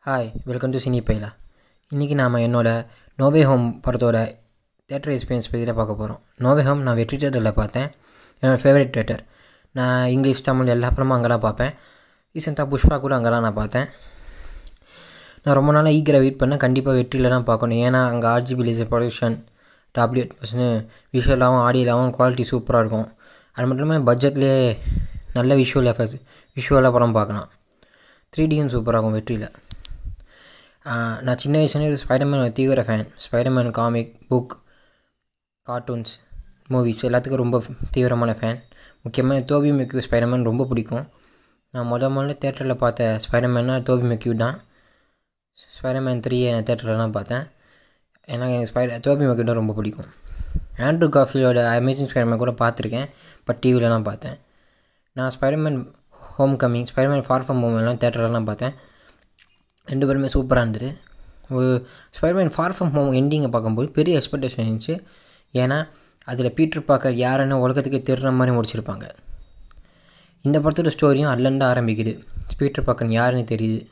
hi welcome to சினி பைலா இன்றைக்கி நாம் என்னோடய நோவே ஹோம் படத்தோட தேட்டர் எக்ஸ்பீரியன்ஸ் பற்றி தான் பார்க்க போகிறோம் நோவே ஹோம் நான் வெற்றி தேட்டரில் பார்த்தேன் என்னோடய ஃபேவரட் தேட்டர் நான் இங்கிலீஷ் தமிழ் எல்லா படமும் அங்கே தான் பார்ப்பேன் ரீசெண்டாக புஷ்பா கூட அங்கே தான் நான் பார்த்தேன் நான் ரொம்ப நாளாக ஈகரை வெயிட் பண்ணேன் கண்டிப்பாக வெற்றியில் தான் பார்க்கணும் ஏன்னா அங்கே ஆர்ஜிபி லேசர் ப்ரொடக்ஷன் டாப்லெட் பர்சனு விஷுவலாகவும் ஆடியோலாகவும் குவாலிட்டி சூப்பராக இருக்கும் அது மட்டும் இல்லாமல் பட்ஜெட்லேயே நல்ல விஷுவல் எஃபெக்ட்ஸ் விஷுவலாக படம் பார்க்கலாம் த்ரீ டியும் சூப்பராக இருக்கும் வெற்றியில் நான் சின்ன வயசுலேயே ஸ்பைடர்மேன் தீவிர fan Spiderman comic book cartoons movies எல்லாத்துக்கும் ரொம்ப தீவிரமான ஃபேன் முக்கியமாக தோபி மெக்யூ ஸ்பைடர்மேன் ரொம்ப பிடிக்கும் நான் முத முதல்ல தேட்டரில் பார்த்த ஸ்பைடர்மேன்னா தோபி மெக்யூ தான் ஸ்பைடர்மேன் த்ரீ நான் தேட்டரில் தான் பார்த்தேன் ஏன்னா எனக்கு ஸ்பைட தோபி மெக்யூ தான் ரொம்ப பிடிக்கும் ஆண்ட்ரூ காஃபியோட அமேசிங் ஸ்பைடர்மேன் கூட பார்த்துருக்கேன் பட் டிவியில் தான் பார்த்தேன் நான் Spiderman homecoming Spiderman far from home எல்லாம் தேட்டரில் பார்த்தேன் ரெண்டு பேருமே சூப்பராக இருந்தது ஒரு ஸ்பைடர்மேன் ஃபார் ஃப்ரம் ஹோம் எண்டிங்கை பார்க்கும்போது பெரிய எக்ஸ்பெக்டேஷன் இருந்துச்சு ஏன்னா அதில் பீட்டர் பார்க்க யாருன்னு உலகத்துக்கே தெரிற மாதிரி முடிச்சிருப்பாங்க இந்த படத்தோட ஸ்டோரியும் அதுலேருந்து ஆரம்பிக்குது பீட்டர் பார்க்கன் யாருன்னு தெரியுது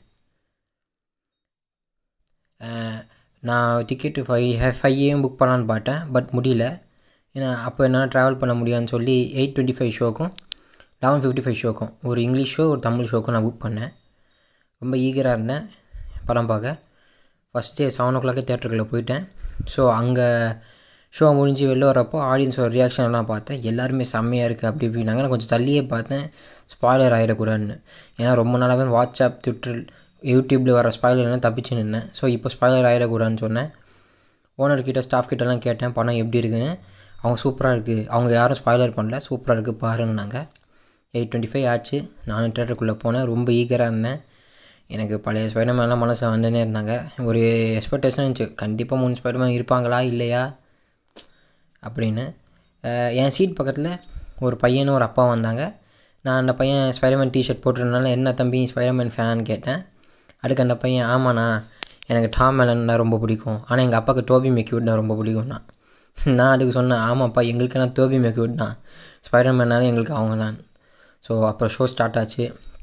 நான் ticket five five AM book பண்ணலான்னு பார்த்தேன் பட் முடியல ஏன்னா அப்போ என்னால் ட்ராவல் பண்ண முடியாதுன்னு சொல்லி எயிட் டுவெண்ட்டி ஃபைவ் ஷோக்கும் லெவன் ஃபிஃப்டி ஃபைவ் ஷோக்கும் ஒரு இங்கிலீஷ் ஷோ ஒரு தமிழ் ஷோக்கும் நான் புக் பண்ணேன் ரொம்ப ஈகராக இருந்தேன் படம் பார்க்க ஃபஸ்ட் டே செவன் ஓ கிளாக்கே தேட்டருக்குள்ளே போயிட்டேன் ஸோ அங்கே ஷோ முடிஞ்சு வெளில வரப்போ ஆடியன்ஸோட ரியாக்ஷன் எல்லாம் பார்த்தேன் எல்லாருமே செம்மையாக இருக்குது அப்படி இப்படின்னாங்க நான் கொஞ்சம் தள்ளியே பார்த்தேன் ஸ்பாய்லர் ஆகிடக்கூடாதுன்னு ஏன்னா ரொம்ப நாளாகவே வாட்ஸ்அப் ட்விட்டர் யூடியூப்பில் வர ஸ்பாய்லர்லாம் தப்பிச்சு நின்னேன் ஸோ இப்போ ஸ்பாய்லர் ஆகிடக்கூடாதுன்னு சொன்னேன் ஓனர்கிட்ட ஸ்டாஃப் கிட்டலாம் கேட்டேன் படம் எப்படி இருக்குன்னு அவங்க சூப்பராக இருக்குது அவங்க யாரும் ஸ்பாய்லர் பண்ணல சூப்பராக இருக்குது பாருன்னாங்க எயிட் டுவெண்ட்டி ஃபைவ் ஆச்சு நானும் தேட்டருக்குள்ளே போனேன் ரொம்ப ஈகராக இருந்தேன் எனக்கு பழைய ஸ்பைடர்மேன்லாம் மனசில் வந்துனே இருந்தாங்க ஒரு எக்ஸ்பெக்டேஷன் இருந்துச்சு கண்டிப்பாக மூணு ஸ்பைடர்மேன் இருப்பாங்களா இல்லையா அப்படின்னு என் சீட் பக்கத்தில் ஒரு பையனும் ஒரு அப்பா வந்தாங்க நான் அந்த பையன் ஸ்பைடர்மேன் டிஷர்ட் போட்டிருந்தனால என்ன தம்பி ஸ்பைடர்மேன் ஃபேனான்னு கேட்டேன் அதுக்கு அந்த பையன் ஆமாண்ணா எனக்கு டாம் மேலன்னா ரொம்ப பிடிக்கும் ஆனால் எங்கள் அப்பாவுக்கு டோபி மெக்யூட்னா ரொம்ப பிடிக்கும்னா நான் அதுக்கு சொன்னேன் ஆமாப்பா எங்களுக்கு நான் டோபி மெக்யூட் தான் ஸ்பைடர்மேனாலும் எங்களுக்கு அவங்க தான் ஸோ அப்புறம் ஷோ ஸ்டார்ட் ஆச்சு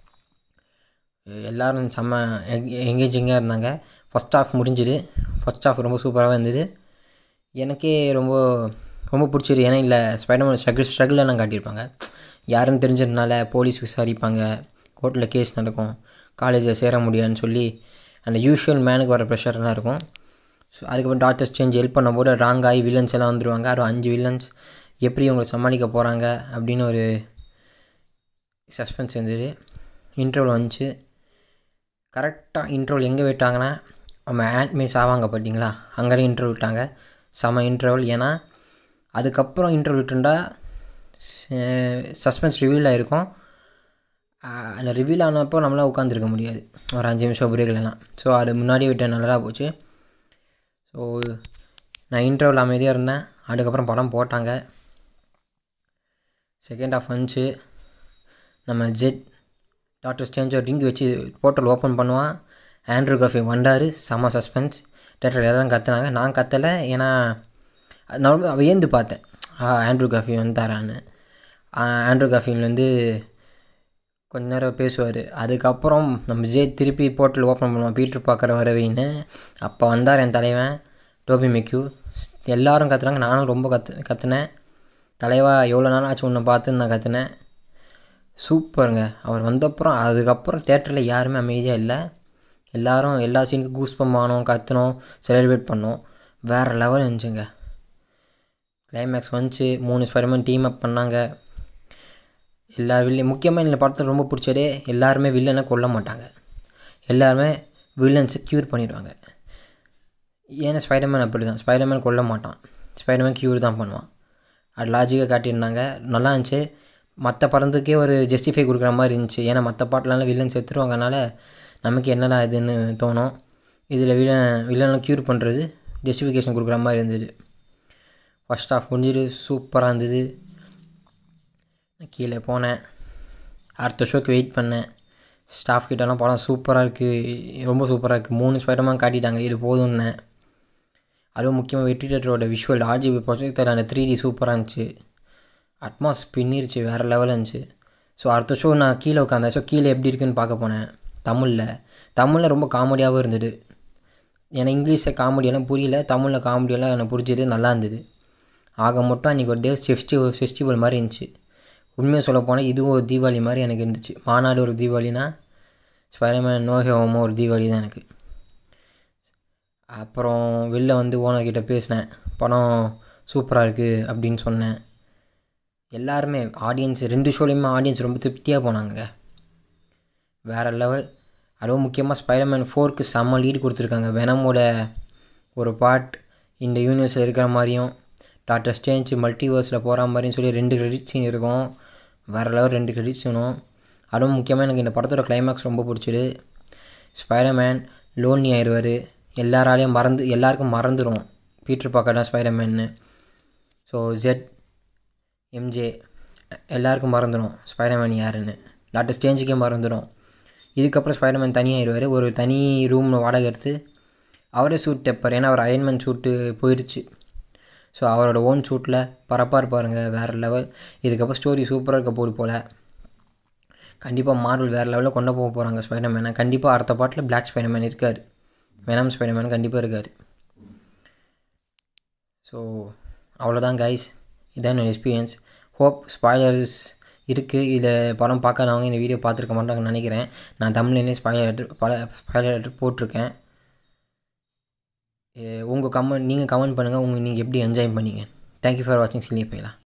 எல்லோரும் செம்ம எங்கேஜிங்காக இருந்தாங்க ஃபஸ்ட் ஆஃப் முடிஞ்சுது ஃபஸ்ட் ஆஃப் ரொம்ப சூப்பராகவே இருந்தது எனக்கே ரொம்ப ரொம்ப பிடிச்சது ஏன்னா இல்லை ஸ்பைடர்மேன் ஸ்ட்ரகிள் ஸ்ட்ரகிளெல்லாம் காட்டியிருப்பாங்க யாருன்னு தெரிஞ்சதுனால போலீஸ் விசாரிப்பாங்க கோர்ட்டில் கேஸ் நடக்கும் காலேஜில் சேர முடியாதுன்னு சொல்லி அந்த யூஷுவல் மேனுக்கு வர ப்ரெஷர்லாம் இருக்கும் ஸோ அதுக்கப்புறம் டாக்டர்ஸ் சேஞ்ச் ஹெல்ப் பண்ணும்போது ராங் ஆகி வில்லன்ஸ் எல்லாம் வந்துடுவாங்க அது அஞ்சு வில்லன்ஸ் எப்படி அவங்களை சமாளிக்க போகிறாங்க அப்படின்னு ஒரு சஸ்பென்ஸ் இருந்தது இன்டர்வல் வந்துச்சு கரெக்டாக இன்டர்வல் எங்கே விட்டாங்கன்னா நம்ம ஆண்ட்மேஸ் ஆவாங்க பார்த்தீங்களா அங்கே இன்டர்வல் விட்டாங்க செம இன்டர்வல் ஏன்னா அதுக்கப்புறம் இன்டர்வல் விட்டுருந்தா சஸ்பென்ஸ் ரிவீல் ஆகிருக்கும் அந்த ரிவீல் ஆனப்போ நம்மளால் உட்காந்துருக்க முடியாது ஒரு அஞ்சு நிமிஷம் பிரேக்லலாம் ஸோ அது முன்னாடியே விட்ட நல்லா போச்சு ஸோ நான் இன்டர்வல் அமைதியாக இருந்தேன் அதுக்கப்புறம் படம் போட்டாங்க செகண்ட் ஆஃப் வந்துச்சு நம்ம ஜெட் டாக்டர் ஸ்டேஞ்சர் ரிங் வச்சு போர்ட்டல் ஓப்பன் பண்ணுவான் ஆண்ட்ரூ கஃபி வந்தார் செம்ம சஸ்பென்ஸ் தேட்டரில் எல்லாம் கற்றுனாங்க நான் கத்தலை ஏன்னா நான் வியந்து பார்த்தேன் ஆண்ட்ரூ கஃபி வந்தாரான்னு ஆண்ட்ரூ கஃபின்லேருந்து கொஞ்ச நேரம் பேசுவார் அதுக்கப்புறம் நம்ம ஜே திருப்பி போர்ட்டல் ஓப்பன் பண்ணுவான் பீட்ரு பார்க்குற வரவின்னு அப்போ வந்தார் என் தலைவன் டோபி மெக்யூ எல்லோரும் கத்துனாங்க நானும் ரொம்ப கற்று கற்றுனேன் தலைவா எவ்வளோ நாள் ஆச்சு உன்னை பார்த்துன்னு நான் கற்றுனேன் சூப்பருங்க அவர் வந்தப்புறம் அதுக்கப்புறம் தேட்டரில் யாருமே அமைதியாக இல்லை எல்லோரும் எல்லா சீனுக்கும் கூஸ்பம் ஆனோம் கற்றுனோம் செலிப்ரேட் பண்ணோம் வேறு லெவல் இருந்துச்சுங்க கிளைமேக்ஸ் வந்துச்சு மூணு ஸ்பைடர்மேன் டீம் அப் பண்ணாங்க எல்லா வில்லன் முக்கியமாக இந்த படத்தில் ரொம்ப பிடிச்சதே எல்லாருமே வில்லனை கொல்ல மாட்டாங்க எல்லாருமே வில்லன்ஸை க்யூர் பண்ணிடுவாங்க ஏன்னா ஸ்பைடர்மேன் அப்படி தான் ஸ்பைடர்மேன் கொல்ல மாட்டான் ஸ்பைடர்மேன் க்யூர் தான் பண்ணுவான் அது லாஜிக்காக காட்டியிருந்தாங்க நல்லா இருந்துச்சு மற்ற படத்துக்கே ஒரு ஜஸ்டிஃபை கொடுக்குற மாதிரி இருந்துச்சு ஏன்னா மற்ற பாட்டிலலாம் வில்லன் செத்துருவாங்கனால நமக்கு என்னடா இதுன்னு தோணும் இதில் வில்லன் வில்லனை க்யூர் பண்ணுறது ஜஸ்டிஃபிகேஷன் கொடுக்குற மாதிரி இருந்தது ஃபஸ்ட் ஆஃப் முடிஞ்சிட்டு சூப்பராக இருந்தது நான் கீழே போனேன் அடுத்த ஷோக்கு வெயிட் பண்ணேன் ஸ்டாஃப் கிட்டலாம் படம் சூப்பராக இருக்குது ரொம்ப சூப்பராக இருக்குது மூணு ஸ்பைடமாக காட்டிட்டாங்க இது போதும்னு அதுவும் முக்கியமாக வெற்றி தேட்டரோட விஷுவல் ஆர்ஜிபி ப்ரொஜெக்டர் அந்த த்ரீ டி சூப்பராக இருந்துச்சு அட்மாஸ் பின்னிருச்சு வேறு லெவலில் இருந்துச்சு ஸோ அடுத்த ஷோ நான் கீழே உட்காந்தேன் ஸோ கீழே எப்படி இருக்குன்னு பார்க்க போனேன் தமிழில் தமிழில் ரொம்ப காமெடியாகவும் இருந்தது எனக்கு இங்கிலீஷில் காமெடியெல்லாம் புரியல தமிழில் காமெடியெல்லாம் எனக்கு புரிஞ்சது நல்லா இருந்தது ஆக மட்டும் அன்றைக்கி ஒரு டே ஃபெஸ்டிவல் ஃபெஸ்டிவல் மாதிரி இருந்துச்சு உண்மையாக சொல்ல போனால் இதுவும் ஒரு தீபாவளி மாதிரி எனக்கு இருந்துச்சு மாநாடு ஒரு தீபாவளினா ஸ்பைடர்மேன் நோ ஹோமோ ஒரு தீபாவளி தான் எனக்கு அப்புறம் வெளில வந்து ஓனர்கிட்ட பேசினேன் படம் சூப்பராக இருக்குது அப்படின்னு சொன்னேன் எல்லாருமே ஆடியன்ஸ் ரெண்டு ஷோலையுமே ஆடியன்ஸ் ரொம்ப திருப்தியாக போனாங்க வேறு லெவல் அதுவும் முக்கியமாக ஸ்பைடர்மேன் ஃபோருக்கு செம்ம லீடு கொடுத்துருக்காங்க வெனமோட ஒரு பார்ட் இந்த யூனிவர்ஸில் இருக்கிற மாதிரியும் டாக்டர் ஸ்டேஞ்ச் மல்டிவர்ஸில் போகிற மாதிரியும் சொல்லி ரெண்டு கிரெடிட் சீன் இருக்கும் வேறு லெவல் ரெண்டு கிரெடிட் சீனும் அதுவும் முக்கியமாக எனக்கு இந்த படத்தோட கிளைமேக்ஸ் ரொம்ப பிடிச்சிது ஸ்பைடர்மேன் லோன்லி ஆயிடுவார் எல்லாராலையும் மறந்து எல்லாருக்கும் மறந்துடும் பீட்ரு பார்க்கடா ஸ்பைடர்மேன்னு ஸோ ஜெட் எம்ஜே எல்லாருக்கும் மறந்துடும் ஸ்பைடர்மேன் யாருன்னு டாக்டர் ஸ்டேஞ்சுக்கே மறந்துடும் இதுக்கப்புறம் ஸ்பைடர்மேன் தனியாகிடுவார் ஒரு தனி ரூம் வாடகை எடுத்து அவரே சூட் டெப்பர் ஏன்னா அவர் அயன்மேன் சூட்டு போயிடுச்சு ஸோ அவரோட ஓன் சூட்டில் பரப்பாக இருப்பாருங்க வேறு லெவல் இதுக்கப்புறம் ஸ்டோரி சூப்பராக இருக்க போது போல் கண்டிப்பாக மார்வல் வேறு லெவலில் கொண்டு போக போகிறாங்க ஸ்பைடர்மேனை கண்டிப்பாக அடுத்த பாட்டில் பிளாக் ஸ்பைடர்மேன் இருக்கார் வெனம் ஸ்பைடர்மேன் கண்டிப்பாக இருக்கார் ஸோ அவ்வளோதான் கைஸ் இதான் என்னோடய எக்ஸ்பீரியன்ஸ் ஹோப் ஸ்பாய்லர்ஸ் இருக்குது இதில் படம் பார்க்காதவங்க இந்த வீடியோ பார்த்துருக்க மாட்டாங்கன்னு நினைக்கிறேன் நான் தமிழ்லேயே ஸ்பாய்லர் பல ஸ்பாய்லர் போட்டிருக்கேன் உங்கள் கமெண்ட் நீங்கள் கமெண்ட் பண்ணுங்கள் உங்கள் நீங்கள் எப்படி என்ஜாய் பண்ணீங்க தேங்க்யூ ஃபார் வாட்சிங் சிலியே போயிடலாம்